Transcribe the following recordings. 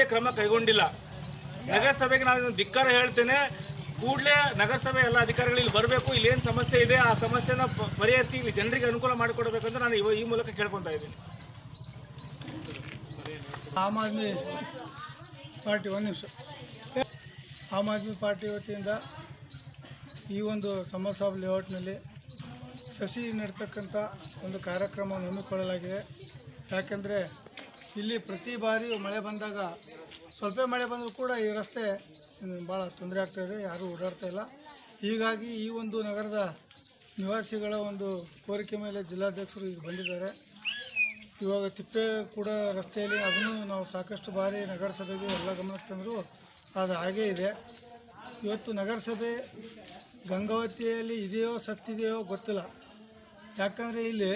ಯಾವುದೇ ಕ್ರಮ ಕೈಗೊಂಡಿಲ್ಲ ನಗರಸಭೆಗೆ ನಾನು ಇದನ್ನ ಧಿಕ್ಕಾರ ಹೇಳ್ತೇನೆ ಕೂಡಲೇ ನಗರಸಭೆ ಎಲ್ಲ ಅಧಿಕಾರಿಗಳು ಇಲ್ಲಿ ಬರಬೇಕು ಇಲ್ಲಿ ಏನು ಸಮಸ್ಯೆ ಇದೆ ಆ ಸಮಸ್ಯೆನ ಪ- ಪರಿಹರಿಸಿ ಇಲ್ಲಿ ಜನರಿಗೆ ಅನುಕೂಲ ಮಾಡಿಕೊಡ್ಬೇಕಂತ ನಾನು ಇವ- ಈ ಮೂಲಕ ಕೇಳ್ಕೊತಾ ಇದ್ದೀನಿ ಆಮ್ ಆದ್ಮಿ ಪಾರ್ಟಿ ಒಂದು ನಿಮಿಷ ಆಮ್ ಆದ್ಮಿ ಪಾರ್ಟಿ ವತಿಯಿಂದ ಈ ಒಂದು ಸಮಸಾಬ್ ಲೇಔಟ್ನಲ್ಲಿ ಸಸಿ ನೆಡ್ತಕ್ಕಂಥ ಒಂದು ಕಾರ್ಯಕ್ರಮವನ್ನು ಹಮ್ಮಿಕೊಳ್ಳಲಾಗಿದೆ ಯಾಕೆಂದರೆ ಇಲ್ಲಿ ಪ್ರತಿ ಬಾರಿ ಮಳೆ ಬಂದಾಗ ಸ್ವಲ್ಪ ಮಳೆ ಬಂದರೂ ಕೂಡ ಈ ರಸ್ತೆ ಭಾಳ ತೊಂದರೆ ಆಗ್ತಾಯಿದೆ ಯಾರೂ ಓಡಾಡ್ತಾ ಇಲ್ಲ ಹೀಗಾಗಿ ಈ ಒಂದು ನಗರದ ನಿವಾಸಿಗಳ ಒಂದು ಕೋರಿಕೆ ಮೇಲೆ ಜಿಲ್ಲಾಧ್ಯಕ್ಷರು ಈಗ ಬಂದಿದ್ದಾರೆ ಇವಾಗ ತಿಪ್ಪೆ ಕೂಡ ರಸ್ತೆಯಲ್ಲಿ ಅದನ್ನು ನಾವು ಸಾಕಷ್ಟು ಬಾರಿ ನಗರಸಭೆಗೆ ಎಲ್ಲ ಗಮನಕ್ಕೆ ತಂದರೂ ಅದು ಹಾಗೇ ಇದೆ ಇವತ್ತು ನಗರಸಭೆ ಗಂಗಾವತಿಯಲ್ಲಿ ಇದೆಯೋ ಸತ್ತಿದೆಯೋ ಗೊತ್ತಿಲ್ಲ ಯಾಕಂದರೆ ಇಲ್ಲಿ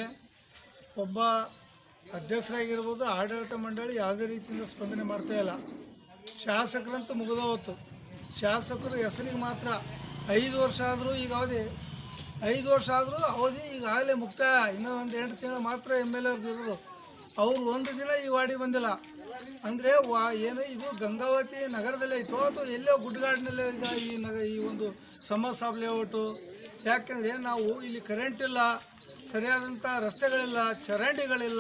ಒಬ್ಬ ಅಧ್ಯಕ್ಷರಾಗಿರ್ಬೋದು ಆಡಳಿತ ಮಂಡಳಿ ಯಾವುದೇ ರೀತಿಯಿಂದ ಸ್ಪಂದನೆ ಮಾಡ್ತಾ ಇಲ್ಲ ಶಾಸಕರಂತೂ ಮುಗಿದ ಹೊತ್ತು ಶಾಸಕರು ಹೆಸರಿಗೆ ಮಾತ್ರ ಐದು ವರ್ಷ ಆದರೂ ಈಗ ಅವಧಿ ಐದು ವರ್ಷ ಆದರೂ ಅವಧಿ ಈಗಾಗಲೇ ಮುಕ್ತಾಯ ಇನ್ನೂ ಒಂದು ಎಂಟು ತಿಂಗಳು ಮಾತ್ರ ಎಮ್ ಎಲ್ ಎರ್ದು ಇರೋದು ಅವರು ಒಂದು ದಿನ ಈ ವಾರ್ಡಿಗೆ ಬಂದಿಲ್ಲ ಅಂದರೆ ವಾ ಏನು ಇದು ಗಂಗಾವತಿ ನಗರದಲ್ಲೇ ಇತ್ತು ಅಥವಾ ಎಲ್ಲೋ ಗುಡ್ಗಾಡಿನಲ್ಲೇ ಇದೆ ಈ ನಗ ಈ ಒಂದು ಸಮಸಾಬ್ ಲೇಔಟು ಯಾಕೆಂದರೆ ನಾವು ಇಲ್ಲಿ ಕರೆಂಟ್ ಇಲ್ಲ ಸರಿಯಾದಂಥ ರಸ್ತೆಗಳಿಲ್ಲ ಚರಂಡಿಗಳಿಲ್ಲ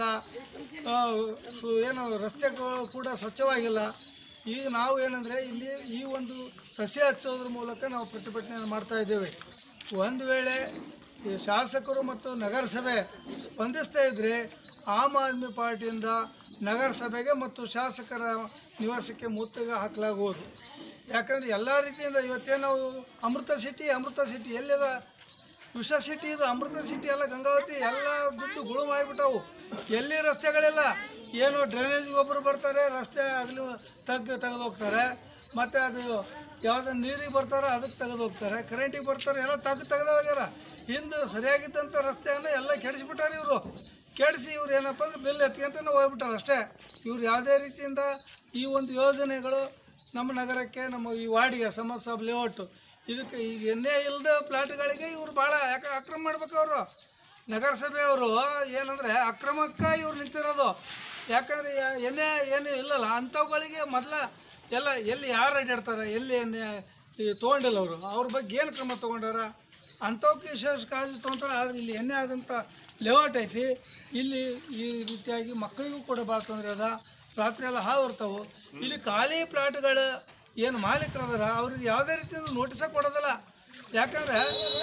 ಆ, ಸು- ಏನು ರಸ್ತೆಗಳು ಕೂಡ ಸ್ವಚ್ಛವಾಗಿಲ್ಲ ಈಗ ನಾವು ಏನಂದರೆ ಇಲ್ಲಿ ಈ ಒಂದು ಸಸ್ಯ ಹಚ್ಚೋದ್ರ ಮೂಲಕ ನಾವು ಪ್ರತಿಭಟನೆಯನ್ನು ಮಾಡ್ತಾ ಇದ್ದೇವೆ ಒಂದು ವೇಳೆ ಈ ಶಾಸಕರು ಮತ್ತು ನಗರಸಭೆ ಸ್ಪಂದಿಸ್ತಾ ಇದ್ದರೆ ಆಮ್ ಆದ್ಮಿ ಪಾರ್ಟಿಯಿಂದ ನಗರಸಭೆಗೆ ಮತ್ತು ಶಾಸಕರ ನಿವಾಸಕ್ಕೆ ಮುತ್ತಿಗೆ ಹಾಕಲಾಗುವುದು ಯಾಕಂದರೆ ಎಲ್ಲ ರೀತಿಯಿಂದ ಇವತ್ತೇ ನಾವು ಅಮೃತ ಸಿಟಿ ಅಮೃತ ಸಿಟಿ ಎಲ್ಲಿದ ವಿಷ ಸಿಟಿ ಇದು ಅಮೃತ ಸಿಟಿ ಎಲ್ಲ ಗಂಗಾವತಿ ಎಲ್ಲ ದುಡ್ಡು ಗುಳುಮ್ ಆಗಿಬಿಟ್ಟವು ಎಲ್ಲಿ ರಸ್ತೆಗಳಿಲ್ಲ ಏನು ಡ್ರೈನೇಜ್ ಒಬ್ಬರು ಬರ್ತಾರೆ ರಸ್ತೆ ಆಗಲಿ ತಗ್ಗು ತೆಗೆದು ಹೋಗ್ತಾರೆ ಮತ್ತು ಅದು ಯಾವುದೋ ನೀರಿಗೆ ಬರ್ತಾರೆ ಅದಕ್ಕೆ ತೆಗೆದು ಹೋಗ್ತಾರೆ ಕರೆಂಟಿಗೆ ಬರ್ತಾರೆ ಎಲ್ಲ ತೆಗ್ದು ತೆಗೆದು ಹೋಗ್ಯಾರ ಹಿಂದೆ ಸರಿಯಾಗಿದ್ದಂಥ ರಸ್ತೆಯನ್ನು ಎಲ್ಲ ಕೆಡಿಸ್ಬಿಟ್ಟಾರೆ ಇವರು ಕೆಡಿಸಿ ಇವ್ರು ಏನಪ್ಪ ಅಂದ್ರೆ ಬಿಲ್ ಎತ್ಕೊಂತ ಹೋಗ್ಬಿಟ್ಟಾರೆ ಅಷ್ಟೇ ಇವ್ರು ಯಾವುದೇ ರೀತಿಯಿಂದ ಈ ಒಂದು ಯೋಜನೆಗಳು ನಮ್ಮ ನಗರಕ್ಕೆ ನಮ್ಮ ಈ ವಾಡಿಗೆ ಸಮಸಾಬ್ ಲೇಔಟ್ ಇದಕ್ಕೆ ಈಗ ಎಣ್ಣೆ ಇಲ್ಲದ ಪ್ಲಾಟ್ಗಳಿಗೆ ಇವ್ರು ಭಾಳ ಯಾಕೆ ಅಕ್ರಮ ಮಾಡ್ಬೇಕು ಅವರು ನಗರಸಭೆಯವರು ಏನಂದರೆ ಅಕ್ರಮಕ್ಕೆ ಇವ್ರು ನಿಂತಿರೋದು ಯಾಕಂದರೆ ಎಣ್ಣೆ ಏನು ಇಲ್ಲಲ್ಲ ಅಂಥವುಗಳಿಗೆ ಮೊದಲ ಎಲ್ಲ ಎಲ್ಲಿ ಯಾರು ಅಡ್ಡಾಡ್ತಾರೆ ಎಲ್ಲಿ ಎಣ್ಣೆ ಈ ತೊಗೊಂಡಿಲ್ಲ ಅವರು ಅವ್ರ ಬಗ್ಗೆ ಏನು ಕ್ರಮ ತೊಗೊಂಡಾರ ಅಂಥವಕ್ಕೆ ವಿಶೇಷ ಕಾಳಜಿ ತೊಗೊತಾರೆ ಆದರೆ ಇಲ್ಲಿ ಎಣ್ಣೆ ಆದಂಥ ಲೇಔಟ್ ಐತಿ ಇಲ್ಲಿ ಈ ರೀತಿಯಾಗಿ ಮಕ್ಕಳಿಗೂ ಕೂಡ ಭಾಳ ತೊಂದರೆ ಅದ ರಾತ್ರಿ ಎಲ್ಲ ಹಾವು ಇರ್ತಾವೆ ಇಲ್ಲಿ ಖಾಲಿ ಪ್ಲಾಟ್ಗಳು ಏನು ಮಾಲೀಕರು ಅದಾರ ಅವ್ರಿಗೆ ಯಾವುದೇ ರೀತಿಯಿಂದ ನೋಟಿಸ ಕೊಡೋದಿಲ್ಲ ಯಾಕಂದ್ರೆ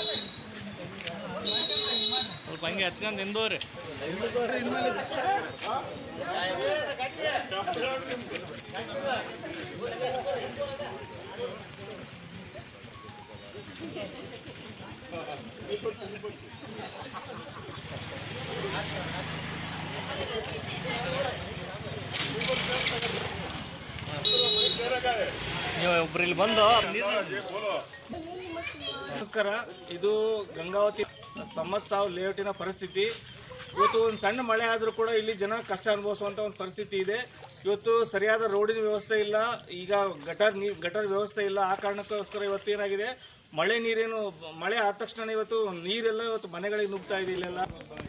ಸ್ವಲ್ಪ ಹಂಗೆ ಹಚ್ಕೊಂಡು ನಿಂದೋರಿ ನೀವು ಒಬ್ರು ಇಲ್ಲಿ ಬಂದು ನಮಸ್ಕಾರ ಇದು ಗಂಗಾವತಿ ಸಮ್ಮತ್ ಸಾವು ಲೇಔಟಿನ ಪರಿಸ್ಥಿತಿ ಇವತ್ತು ಒಂದು ಸಣ್ಣ ಮಳೆ ಆದರೂ ಕೂಡ ಇಲ್ಲಿ ಜನ ಕಷ್ಟ ಅನುಭವಿಸುವಂಥ ಒಂದು ಪರಿಸ್ಥಿತಿ ಇದೆ ಇವತ್ತು ಸರಿಯಾದ ರೋಡಿನ ವ್ಯವಸ್ಥೆ ಇಲ್ಲ ಈಗ ಗಟರ್ ನೀ ಗಟರ್ ವ್ಯವಸ್ಥೆ ಇಲ್ಲ ಆ ಕಾರಣಕ್ಕೋಸ್ಕರ ಇವತ್ತು ಏನಾಗಿದೆ ಮಳೆ ನೀರೇನು ಮಳೆ ಆದ ತಕ್ಷಣ ಇವತ್ತು ನೀರೆಲ್ಲ ಇವತ್ತು ಮನೆಗಳಿಗೆ ನುಗ್ತಾ ಇದೆ ಇಲ್ಲೆಲ್ಲ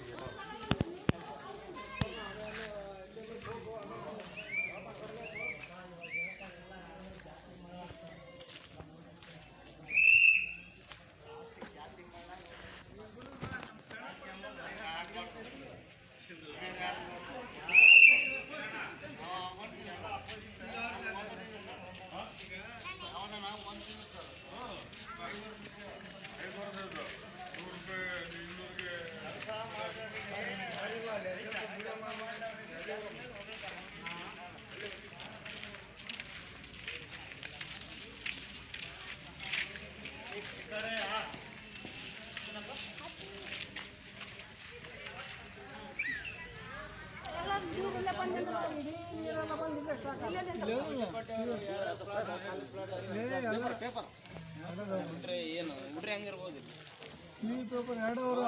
ಈ ಪೇಪರ್ ಎರಡು ಅವರು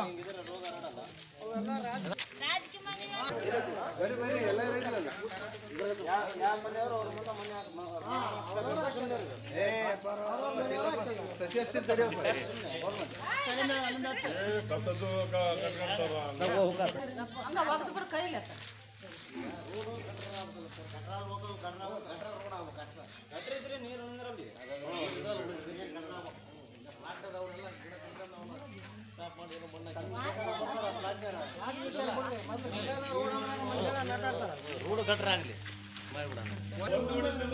ಗಟ್ರ ಆಗಲಿ ಮಾಡಿಬಿಡೋಣ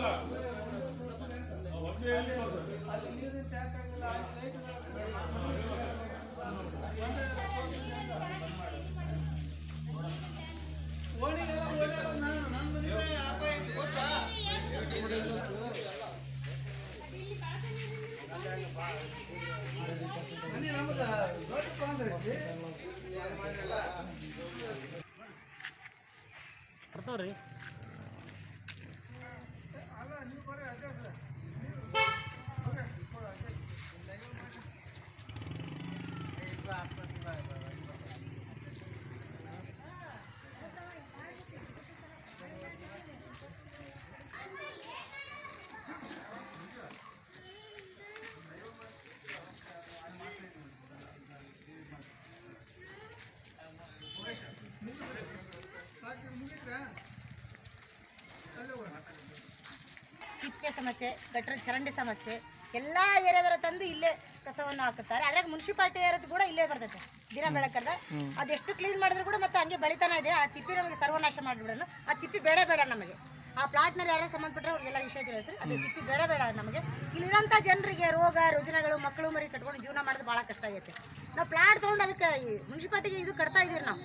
ಬರ್ತಾವ್ರಿ ತಿಪ್ಪೆ ಸಮಸ್ಯೆ ಗಟ್ರ ಚರಂಡಿ ಸಮಸ್ಯೆ ಎಲ್ಲ ಏರಿಯಾದವರು ತಂದು ಇಲ್ಲೇ ಕಸವನ್ನು ಹಾಕುತ್ತಾರೆ ಅದ್ರಾಗ ಮುನ್ಸಿಪಾಲ್ಟಿ ಏರಿಯಾದ ಕೂಡ ಇಲ್ಲೇ ಬರ್ತೈತೆ ದಿನ ಬೆಳಕದ ಅದೆಷ್ಟು ಕ್ಲೀನ್ ಮಾಡಿದ್ರು ಕೂಡ ಮತ್ತೆ ಹಂಗೆ ಬೆಳಿತಾನೆ ಇದೆ ಆ ತಿಪ್ಪಿ ನಮಗೆ ಸರ್ವನಾಶ ಮಾಡಿಬಿಡೋಣ ಆ ತಿಪ್ಪಿ ಬೇಡ ಬೇಡ ನಮಗೆ ಆ ಪ್ಲಾಟ್ನಲ್ಲಿ ಯಾರು ಸಂಬಂಧಪಟ್ಟರೆ ಅವ್ರಿಗೆಲ್ಲ ವಿಷಯ ತಿಳಿಸ್ರಿ ಅದು ತಿಪ್ಪಿ ಬೇಡ ಬೇಡ ನಮಗೆ ಇಲ್ಲಿರೋಂಥ ಜನರಿಗೆ ರೋಗ ರುಜಿನಗಳು ಮಕ್ಕಳು ಮರಿ ಕಟ್ಕೊಂಡು ಜೀವನ ಮಾಡೋದು ಭಾಳ ಕಷ್ಟ ಆಗೈತೆ ನಾವು ಪ್ಲಾಟ್ ತೊಗೊಂಡು ಅದಕ್ಕೆ ಮುನ್ಸಿಪಾಲ್ಟಿಗೆ ಇದು ಕಟ್ತಾ ಇದೀವಿ ನಾವು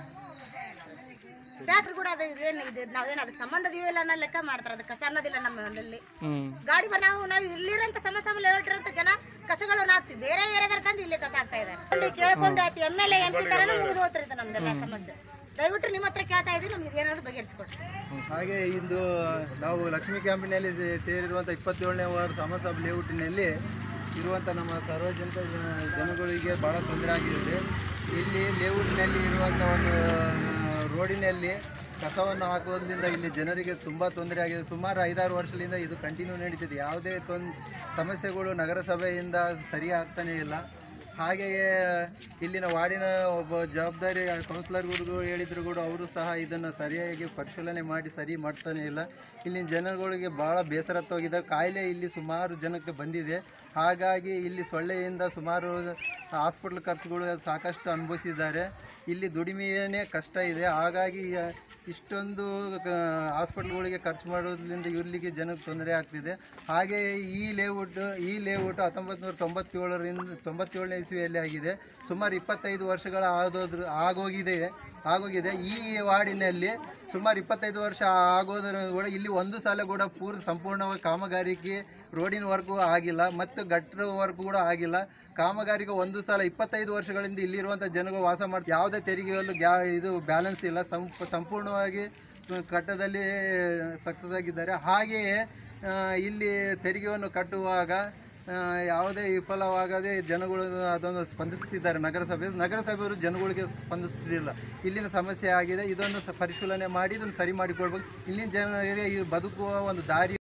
ಟ್ಯಾಕ್ಸ್ ಕೂಡ ಅದು ಏನು ಇದು ನಾವೇನು ಅದಕ್ಕೆ ಸಂಬಂಧ ಇದೀವಿಲ್ಲ ಅನ್ನೋ ಲೆಕ್ಕ ಮಾಡ್ತಾರೆ ಅದಕ್ಕೆ ಕಸ ಅನ್ನೋದಿಲ್ಲ ನಮ್ಮ ಮನೆಯಲ್ಲಿ ಗಾಡಿ ಬ ನಾವು ನಾವು ಇಲ್ಲಿರೋಂಥ ಸಮಸ್ಯೆ ಲೇಔಟ್ ಜನ ಕಸಗಳನ್ನು ಹಾಕ್ತಿವಿ ಬೇರೆ ಏರಿಯಾದ ತಂದು ಇಲ್ಲೇ ಕಸ ಹಾಕ್ತಾ ಇದ್ದಾರೆ ಅಲ್ಲಿ ಕೇಳ್ಕೊಂಡು ಆಯ್ತು M L A M P ತರನೇ ಮುಗಿದು ಹೋಗ್ತಿರುತ್ತೆ ನಮ್ದೆಲ್ಲ ಸಮಸ್ಯೆ ದಯವಿಟ್ಟು ನಿಮ್ಮ ಹತ್ರ ಕೇಳ್ತಾ ಇದ್ದೀವಿ ನಮ್ಗೆ ಏನಾದ್ರು ಬಗೆಹರಿಸ್ಕೊಡ್ರಿ ಹಾಗೆ ಇಂದು ನಾವು ಲಕ್ಷ್ಮೀ ಕ್ಯಾಂಪಿನಲ್ಲಿ ಸೇ- ಸೇರಿರುವಂಥ ಇಪ್ಪತ್ತೇಳನೇ ವಾರ್ಡ್ ಸಮಸಬ್ ಲೇಔಟಿನಲ್ಲಿ ಇರುವಂಥ ನಮ್ಮ ಸಾರ್ವಜನಿಕ ಜನ- ಜನಗಳಿಗೆ ಭಾಳ ತೊಂದರೆ ಆಗಿದೆ ಇಲ್ಲಿ ಲೇಔಟ್ನಲ್ಲಿ ಇರುವಂಥ ಒಂದು ಆ, ರೋಡಿನಲ್ಲಿ ಕಸವನ್ನು ಹಾಕುವುದರಿಂದ ಇಲ್ಲಿ ಜನರಿಗೆ ತುಂಬ ತೊಂದರೆ ಆಗಿದೆ ಸುಮಾರು ಐದಾರು ವರ್ಷದಿಂದ ಇದು ಕಂಟಿನ್ಯೂ ನಡೀತಿದೆ ಯಾವುದೇ ತೊಂದ್ ಸಮಸ್ಯೆಗಳು ನಗರಸಭೆಯಿಂದ ಸರಿ ಆಗ್ತಾನೇ ಇಲ್ಲ ಹಾಗೆಯೇ ಇಲ್ಲಿನ ವಾರ್ಡಿನ ಒಬ್ಬ ಜವಾಬ್ದಾರಿ ಕೌನ್ಸಿಲರ್ಗಳು ಹೇಳಿದ್ರು ಕೂಡ ಅವರು ಸಹ ಇದನ್ನು ಸರಿಯಾಗಿ ಪರಿಶೀಲನೆ ಮಾಡಿ ಸರಿ ಮಾಡ್ತಾನೆ ಇಲ್ಲ ಇಲ್ಲಿನ ಜನಗಳಿಗೆ ಭಾಳ ಬೇಸರತ್ತೋಗಿದ್ದಾರೆ ಕಾಯಿಲೆ ಇಲ್ಲಿ ಸುಮಾರು ಜನಕ್ಕೆ ಬಂದಿದೆ ಹಾಗಾಗಿ ಇಲ್ಲಿ ಸೊಳ್ಳೆಯಿಂದ ಸುಮಾರು ಹಾಸ್ಪಿಟ್ಲ್ ಖರ್ಚುಗಳು ಸಾಕಷ್ಟು ಅನುಭವಿಸಿದ್ದಾರೆ ಇಲ್ಲಿ ದುಡಿಮೆಯೇ ಕಷ್ಟ ಇದೆ ಹಾಗಾಗಿ ಆ, ಇಷ್ಟೊಂದು ಹಾಸ್ಪಿಟ್ಲ್ಗಳಿಗೆ ಖರ್ಚು ಮಾಡೋದ್ರಿಂದ ಇವ್ರಿಗೆ ಜನಕ್ಕೆ ತೊಂದರೆ ಆಗ್ತಿದೆ ಹಾಗೆಯೇ ಈ ಲೇಔಟ್ ಈ ಲೇಔಟ್ ಹತ್ತೊಂಬತ್ತು ನೂರ ತೊಂಬತ್ತೇಳರಿಂದ ತೊಂಬತ್ತೇಳನೇ ಇಸ್ವಿಯಲ್ಲಿ ಆಗಿದೆ ಸುಮಾರು ಇಪ್ಪತ್ತೈದು ವರ್ಷಗಳ ಆದೋದ್ರ ಆಗೋಗಿದೆ ಆಗೋಗಿದೆ ಈ ವಾರ್ಡಿನಲ್ಲಿ ಸುಮಾರು ಇಪ್ಪತ್ತೈದು ವರ್ಷ ಆಗೋದ್ರ ಕೂಡ ಇಲ್ಲಿ ಒಂದು ಸಲ ಕೂಡ ಪೂರ್ಣ ಸಂಪೂರ್ಣವಾಗಿ ಕಾಮಗಾರಿಕೆ ರೋಡಿನ ವರ್ಕು ಆಗಿಲ್ಲ ಮತ್ತು ಗಟ್ರ ವರ್ಕ್ ಕೂಡ ಆಗಿಲ್ಲ ಕಾಮಗಾರಿಗೆ ಒಂದು ಸಲ ಇಪ್ಪತ್ತೈದು ವರ್ಷಗಳಿಂದ ಇಲ್ಲಿರುವಂಥ ಜನಗಳು ವಾಸ ಮಾಡ್ತಾರೆ ಯಾವುದೇ ತೆರಿಗೆಯಲ್ಲೂ ಗ್ಯಾ ಇದು ಬ್ಯಾಲೆನ್ಸ್ ಇಲ್ಲ ಸಂಪ್ ಸಂಪೂರ್ಣವಾಗಿ ಕಟ್ಟದಲ್ಲಿ ಸಕ್ಸಸ್ ಆಗಿದ್ದಾರೆ ಹಾಗೆಯೇ ಆ, ಇಲ್ಲಿ ತೆರಿಗೆಯನ್ನು ಕಟ್ಟುವಾಗ ಆ, ಯಾವುದೇ ವಿಫಲವಾಗದೆ ಜನಗಳು ಅದನ್ನು ಸ್ಪಂದಿಸ್ತಿದ್ದಾರೆ ನಗರಸಭೆ ನಗರಸಭೆಯವರು ಜನಗಳಿಗೆ ಸ್ಪಂದಿಸ್ತಿದ್ದಿಲ್ಲ ಇಲ್ಲಿನ ಸಮಸ್ಯೆ ಆಗಿದೆ ಇದನ್ನು ಸ ಪರಿಶೀಲನೆ ಮಾಡಿ ಇದನ್ನು ಸರಿ ಮಾಡಿಕೊಳ್ಬೇಕು ಇಲ್ಲಿನ ಜನರಿಗೆ ಈ ಬದುಕುವ ಒಂದು ದಾರಿ